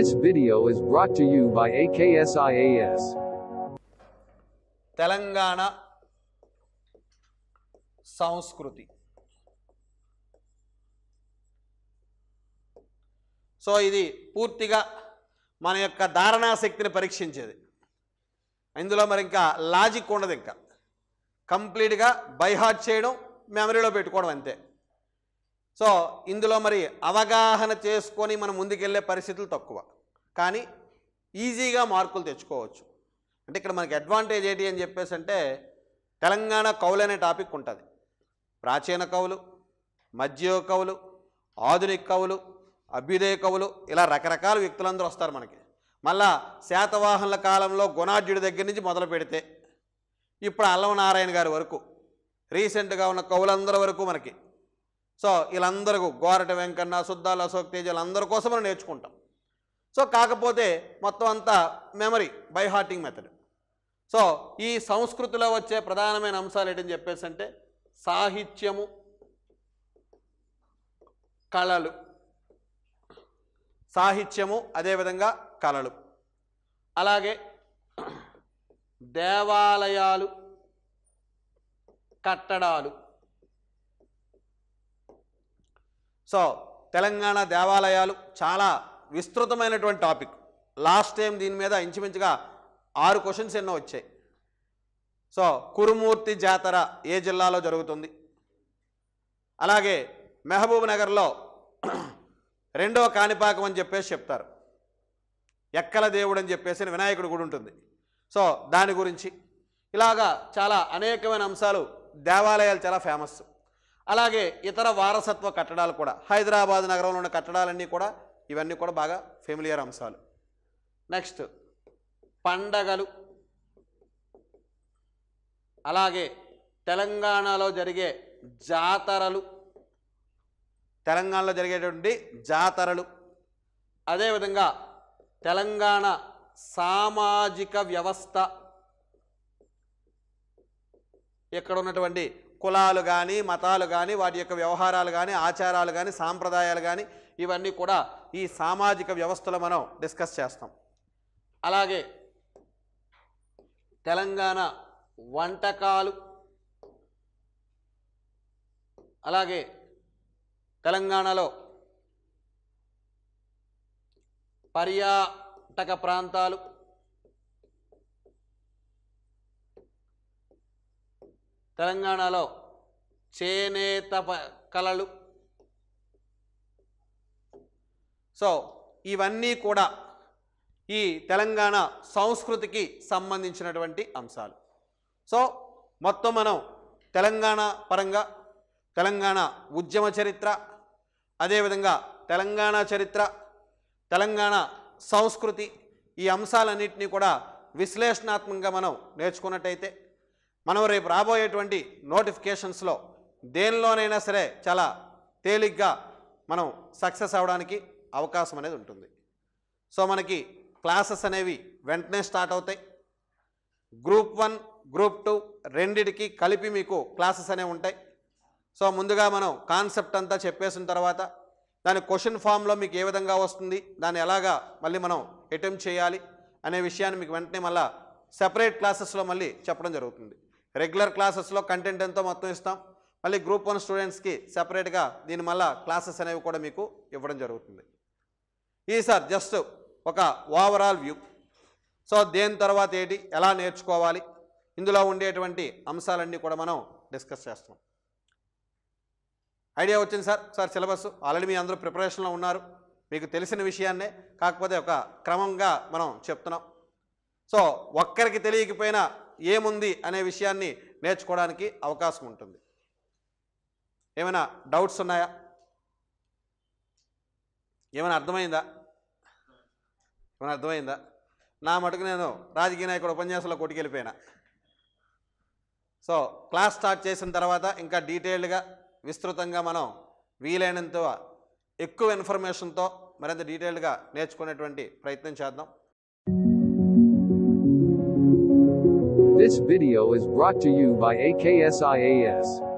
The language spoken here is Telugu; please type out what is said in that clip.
This video is brought to you by AKSIAS. Telangana సంస్కృతి సో ఇది పూర్తిగా మన యొక్క ధారణా శక్తిని పరీక్షించేది ఇందులో మరి ఇంకా లాజిక్ ఉండదు ఇంకా కంప్లీట్గా బైహార్ట్ చేయడం మెమరీలో పెట్టుకోవడం అంతే సో ఇందులో మరి అవగాహన చేసుకొని మనం ముందుకెళ్ళే పరిస్థితులు తక్కువ కానీ ఈజీగా మార్కులు తెచ్చుకోవచ్చు అంటే ఇక్కడ మనకి అడ్వాంటేజ్ ఏంటి అని చెప్పేసి అంటే తెలంగాణ కవులు అనే టాపిక్ ఉంటుంది ప్రాచీన కవులు మధ్య కవులు ఆధునిక కవులు అభ్యుదయ కవులు ఇలా రకరకాల వ్యక్తులందరూ వస్తారు మనకి మళ్ళా శాతవాహనుల కాలంలో గుణాఢ్యుడి దగ్గర నుంచి మొదలు పెడితే ఇప్పుడు అల్లం నారాయణ గారి వరకు రీసెంట్గా ఉన్న కవులందరి వరకు మనకి సో వీళ్ళందరూ గోరట వెంకన్న సుద్దాల అశోక్ తేజ్ వీళ్ళందరి కోసం మనం నేర్చుకుంటాం సో కాకపోతే మొత్తం అంతా memory by hearting method so ఈ సంస్కృతిలో వచ్చే ప్రధానమైన అంశాలు ఏంటని చెప్పేసి అంటే సాహిత్యము కళలు సాహిత్యము అదేవిధంగా కళలు అలాగే దేవాలయాలు కట్టడాలు సో తెలంగాణ దేవాలయాలు చాలా విస్తృతమైనటువంటి టాపిక్ లాస్ట్ టైం దీని మీద ఇంచుమించుగా ఆరు క్వశ్చన్స్ ఎన్నో వచ్చాయి సో కురుమూర్తి జాతర ఏ జిల్లాలో జరుగుతుంది అలాగే మహబూబ్ నగర్లో రెండవ కాణిపాకం అని చెప్పేసి చెప్తారు ఎక్కల దేవుడు అని చెప్పేసి వినాయకుడు గుడి ఉంటుంది సో దాని గురించి ఇలాగా చాలా అనేకమైన అంశాలు దేవాలయాలు చాలా ఫేమస్ అలాగే ఇతర వారసత్వ కట్టడాలు కూడా హైదరాబాద్ నగరంలో ఉన్న కట్టడాలన్నీ కూడా ఇవన్నీ కూడా బాగా ఫెమిలియర్ అంశాలు నెక్స్ట్ పండగలు అలాగే తెలంగాణలో జరిగే జాతరలు తెలంగాణలో జరిగేటువంటి జాతరలు అదేవిధంగా తెలంగాణ సామాజిక వ్యవస్థ ఇక్కడ ఉన్నటువంటి కులాలు కానీ మతాలు కానీ వాటి యొక్క వ్యవహారాలు కానీ ఆచారాలు కానీ సాంప్రదాయాలు కానీ ఇవన్నీ కూడా ఈ సామాజిక వ్యవస్థలో మనం డిస్కస్ చేస్తాం అలాగే తెలంగాణ వంటకాలు అలాగే తెలంగాణలో పర్యాటక ప్రాంతాలు తెలంగాణలో చేనేత ప- కళలు సో ఇవన్నీ కూడా ఈ తెలంగాణ సంస్కృతికి సంబంధించినటువంటి అంశాలు సో మొత్తం మనం తెలంగాణ పరంగా తెలంగాణ ఉద్యమ చరిత్ర అదేవిధంగా తెలంగాణ చరిత్ర తెలంగాణ సంస్కృతి ఈ అంశాలన్నింటినీ కూడా విశ్లేషణాత్మకంగా మనం నేర్చుకున్నట్టయితే మనం రేపు రాబోయేటువంటి నోటిఫికేషన్స్లో దేనిలోనైనా సరే చాలా తేలిగ్గా మనం సక్సెస్ అవ్వడానికి అవకాశం అనేది ఉంటుంది సో మనకి క్లాసెస్ అనేవి వెంటనే స్టార్ట్ అవుతాయి గ్రూప్ వన్ గ్రూప్ టూ రెండిటికి కలిపి మీకు క్లాసెస్ అనేవి ఉంటాయి సో ముందుగా మనం కాన్సెప్ట్ అంతా చెప్పేసిన తర్వాత దాని క్వశ్చన్ ఫామ్లో మీకు ఏ విధంగా వస్తుంది దాన్ని ఎలాగా మళ్ళీ మనం అటెంప్ట్ చేయాలి అనే విషయాన్ని మీకు వెంటనే మళ్ళీ సెపరేట్ క్లాసెస్లో మళ్ళీ చెప్పడం జరుగుతుంది రెగ్యులర్ క్లాసెస్లో కంటెంట్ ఎంతో మొత్తం ఇస్తాం మళ్ళీ గ్రూప్ వన్ స్టూడెంట్స్కి సెపరేట్గా దీని మళ్ళీ క్లాసెస్ అనేవి కూడా మీకు ఇవ్వడం జరుగుతుంది ఈ సార్ జస్ట్ ఒక ఓవరాల్ వ్యూ సో దేని తర్వాత ఏంటి ఎలా నేర్చుకోవాలి ఇందులో ఉండేటువంటి అంశాలన్నీ కూడా మనం డిస్కస్ చేస్తాం ఐడియా వచ్చింది సార్ సార్ సిలబస్ ఆల్రెడీ మీ అందరూ ప్రిపరేషన్లో ఉన్నారు మీకు తెలిసిన విషయాన్నే కాకపోతే ఒక క్రమంగా మనం చెప్తున్నాం సో ఒక్కరికి తెలియకపోయినా ఏముంది అనే విషయాన్ని నేర్చుకోవడానికి అవకాశం ఉంటుంది ఏమైనా డౌట్స్ ఉన్నాయా ఏమైనా అర్థమైందా ఏమైనా అర్థమైందా నా మటుకు నేను రాజకీయ నాయకుడు ఉపన్యాసంలో కొట్టుకెళ్ళిపోయినా సో క్లాస్ స్టార్ట్ చేసిన తర్వాత ఇంకా డీటెయిల్డ్గా విస్తృతంగా మనం వీలైనంత ఎక్కువ ఇన్ఫర్మేషన్తో మరింత డీటెయిల్డ్గా నేర్చుకునేటువంటి ప్రయత్నం చేద్దాం This video is brought to you by AKSIAS.